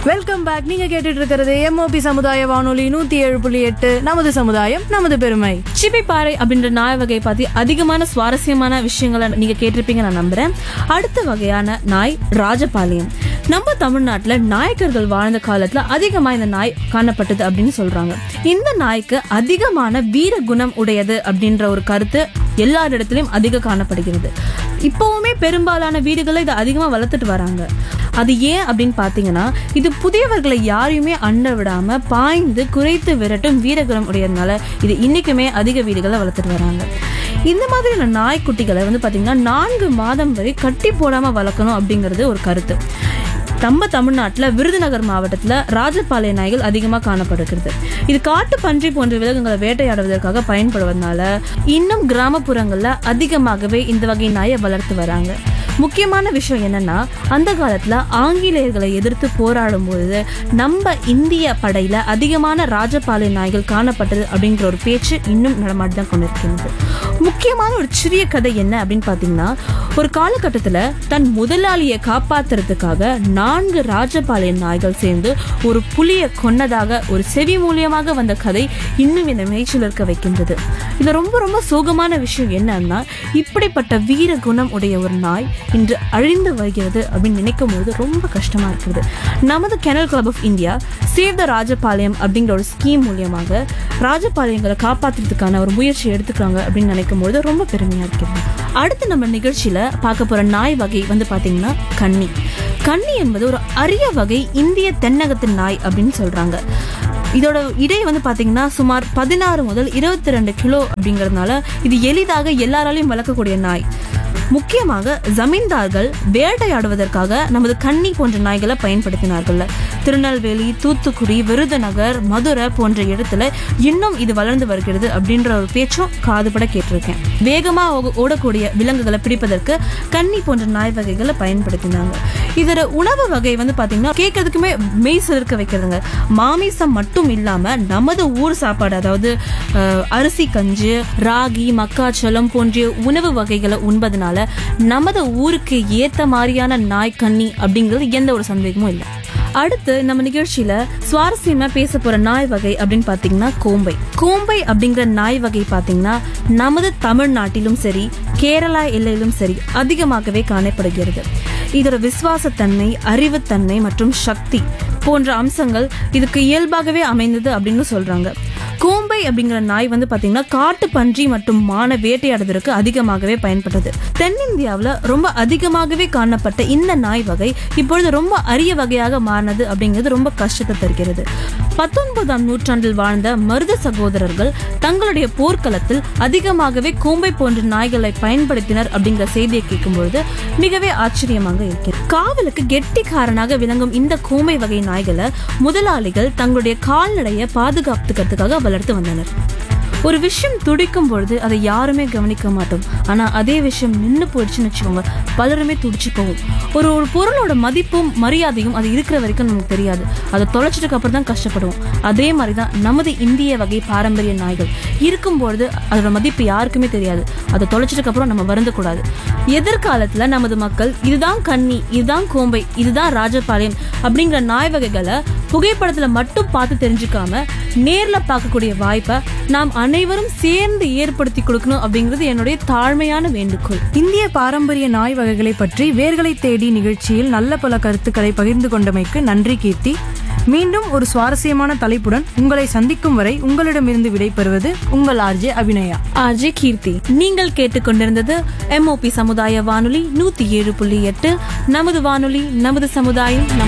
welcome back நீங்க கேட்டுட்டு இருக்கிறது எம்ஓபி சமுதாய வானொலி நூத்தி ஏழு புள்ளி எட்டு நமது சமுதாயம் நமது பெருமை சிப்பிப்பாறை அப்படின்ற நாய் வகை பத்தி அதிகமான சுவாரஸ்யமான விஷயங்களை நீங்க கேட்டிருப்பீங்க நான் நம்புறேன் அடுத்த வகையான நாய் ராஜபாளையம் நம்ம தமிழ்நாட்டுல நாயக்கர்கள் வாழ்ந்த காலத்துல அதிகமா இந்த நாய் காணப்பட்டது அப்படின்னு சொல்றாங்க இந்த நாய்க்கு அதிகமான வீர குணம் உடையது அப்படின்ற ஒரு கருத்து எல்லாரிடத்திலும் அதிக காணப்படுகிறது இப்பவுமே பெரும்பாலான வீடுகளை இதை அதிகமா வளர்த்துட்டு வராங்க அது ஏன் அப்படின்னு பாத்தீங்கன்னா இது புதியவர்களை யாரையுமே அண்ட விடாம பாய்ந்து குறைத்து விரட்டும் வீரகுணம் உடையதுனால இது இன்னைக்குமே அதிக வீடுகளை வளர்த்துட்டு வராங்க இந்த மாதிரியான நாய்க்குட்டிகளை வந்து பாத்தீங்கன்னா நான்கு மாதம் வரை கட்டி போடாம வளர்க்கணும் அப்படிங்கிறது ஒரு கருத்து நம்ம தமிழ்நாட்டில் விருதுநகர் மாவட்டத்தில் ராஜபாளைய நாய்கள் அதிகமாக காணப்படுகிறது இது காட்டு பன்றி போன்ற விலங்குகளை வேட்டையாடுவதற்காக பயன்படுவதனால இன்னும் கிராமப்புறங்களில் அதிகமாகவே இந்த வகை நாயை வளர்த்து வராங்க முக்கியமான விஷயம் என்னன்னா அந்த காலத்துல ஆங்கிலேயர்களை எதிர்த்து போராடும் பொழுது நம்ம இந்திய படையில அதிகமான ராஜபாளைய நாய்கள் காணப்பட்டது அப்படிங்கிற ஒரு பேச்சு இன்னும் நடமாடி தான் கொண்டிருக்கிறது முக்கியமான ஒரு சிறிய கதை என்ன அப்படின்னு பாத்தீங்கன்னா ஒரு காலகட்டத்துல தன் முதலாளியை காப்பாத்துறதுக்காக நான்கு ராஜபாளைய நாய்கள் சேர்ந்து ஒரு புலியை கொன்னதாக ஒரு செவி மூலியமாக வந்த கதை இன்னும் இந்த மேய்ச்சல் இருக்க வைக்கின்றது இது ரொம்ப ரொம்ப சோகமான விஷயம் என்னன்னா இப்படிப்பட்ட வீர குணம் உடைய ஒரு நாய் இன்று அழிந்து வருகிறது அப்படின்னு நினைக்கும் போது ரொம்ப கஷ்டமா இருக்குது நமது kennel club of India save the Rajapalayam அப்படிங்கிற ஒரு ஸ்கீம் மூலியமாக ராஜபாளையங்களை காப்பாத்துறதுக்கான ஒரு முயற்சி எடுத்துக்கிறாங்க அப்படின்னு நினைக்கும் போது ரொம்ப பெருமையா இருக்கிறது அடுத்து நம்ம நிகழ்ச்சியில பார்க்க போற நாய் வகை வந்து பாத்தீங்கன்னா கன்னி கன்னி என்பது ஒரு அரிய வகை இந்திய தென்னகத்தின் நாய் அப்படின்னு சொல்றாங்க இதோட இடை வந்து பாத்தீங்கன்னா சுமார் பதினாறு முதல் இருபத்தி ரெண்டு கிலோ அப்படிங்கறதுனால இது எளிதாக எல்லாராலையும் வளர்க்கக்கூடிய நாய் முக்கியமாக ஜமீன்தார்கள் வேட்டையாடுவதற்காக நமது கன்னி போன்ற நாய்களை பயன்படுத்தினார்கள் திருநெல்வேலி தூத்துக்குடி விருதுநகர் மதுரை போன்ற இடத்துல இன்னும் இது வளர்ந்து வருகிறது அப்படின்ற ஒரு பேச்சும் காதுபட கேட்டிருக்கேன் வேகமா ஓ- ஓடக்கூடிய விலங்குகளை பிடிப்பதற்கு கன்னி போன்ற நாய் வகைகளை பயன்படுத்தினாங்க இதோட உணவு வகை வந்து பாத்தீங்கன்னா கேட்கறதுக்குமே மெய் சிலிர்க்க வைக்கிறதுங்க மாமிசம் மட்டும் இல்லாம நமது ஊர் சாப்பாடு அதாவது அஹ், அரிசி கஞ்சு ராகி மக்காச்சோளம் போன்ற உணவு வகைகளை உண்பதனால நமது ஊருக்கு ஏத்த மாதிரியான நாய் கன்னி அப்படிங்கிறது எந்த ஒரு சந்தேகமும் இல்லை அடுத்து நம்ம நிகழ்ச்சியில சுவாரஸ்யமா பேச போற நாய் வகை அப்படின்னு பாத்தீங்கன்னா கோம்பை கோம்பை அப்படிங்கிற நாய் வகை பாத்தீங்கன்னா நமது தமிழ்நாட்டிலும் சரி கேரளா எல்லையிலும் சரி அதிகமாகவே காணப்படுகிறது இதோட விசுவாசத்தன்மை அறிவுத்தன்மை மற்றும் சக்தி போன்ற அம்சங்கள் இதுக்கு இயல்பாகவே அமைந்தது அப்படின்னு சொல்றாங்க கோம்பை அப்படிங்கிற நாய் வந்து பாத்தீங்கன்னா காட்டு பன்றி மற்றும் மான வேட்டையாடுவதற்கு அதிகமாகவே பயன்பட்டது தென்னிந்தியாவுல ரொம்ப அதிகமாகவே காணப்பட்ட இந்த நாய் வகை இப்பொழுது ரொம்ப அரிய வகையாக மாறினது அப்படிங்கிறது ரொம்ப கஷ்டத்தை தருகிறது பத்தொன்பதாம் நூற்றாண்டில் வாழ்ந்த மருத சகோதரர்கள் தங்களுடைய போர்க்களத்தில் அதிகமாகவே கோம்பை போன்ற நாய்களை பயன்படுத்தினர் அப்படிங்கிற செய்தியை கேட்கும்பொழுது மிகவே ஆச்சரியமாக இருக்கிறது காவலுக்கு கெட்டிக்காரனாக விளங்கும் இந்த கோம்பை வகை நாய்களை முதலாளிகள் தங்களுடைய கால்நடையை பாதுகாத்துக்கிறதுக்காக வளர்த்து வந்தனர் ஒரு விஷயம் துடிக்கும் பொழுது அதை யாருமே கவனிக்க மாட்டோம் ஆனா அதே விஷயம் நின்று போயிடுச்சுன்னு வச்சுக்கோங்க பலருமே துடிச்சு போகும் ஒரு ஒரு பொருளோட மதிப்பும் மரியாதையும் அது இருக்கிற வரைக்கும் நமக்கு தெரியாது அதை தொலைச்சிட்டுக்கு அப்புறம் தான் கஷ்டப்படுவோம் அதே மாதிரி தான் நமது இந்திய வகை பாரம்பரிய நாய்கள் இருக்கும் பொழுது அதோட மதிப்பு யாருக்குமே தெரியாது அதை தொலைச்சிட்டுக்கு அப்புறம் நம்ம வருந்தக்கூடாது எதிர்காலத்துல நமது மக்கள் இதுதான் கன்னி இதுதான் கோம்பை இதுதான் ராஜபாளையம் அப்படிங்கிற நாய் வகைகளை புகைப்படத்துல மட்டும் பார்த்து தெரிஞ்சுக்காம நேர்ல பார்க்கக்கூடிய வாய்ப்பை நாம் அனைவரும் சேர்ந்து ஏற்படுத்தி கொடுக்கணும் அப்படிங்கிறது என்னுடைய தாழ்மையான வேண்டுகோள் இந்திய பாரம்பரிய நாய் வகைகளை பற்றி வேர்களை தேடி நிகழ்ச்சியில் நல்ல பல கருத்துக்களை பகிர்ந்து கொண்டமைக்கு நன்றி கீர்த்தி மீண்டும் ஒரு சுவாரஸ்யமான தலைப்புடன் உங்களை சந்திக்கும் வரை உங்களிடமிருந்து விடைபெறுவது உங்கள் ஆர்ஜே அபிநயா ஆர்ஜே கீர்த்தி நீங்கள் கேட்டுக்கொண்டிருந்தது எம்ஓபி சமுதாய வானொலி நூத்தி ஏழு புள்ளி எட்டு நமது வானொலி நமது சமுதாயம் நமது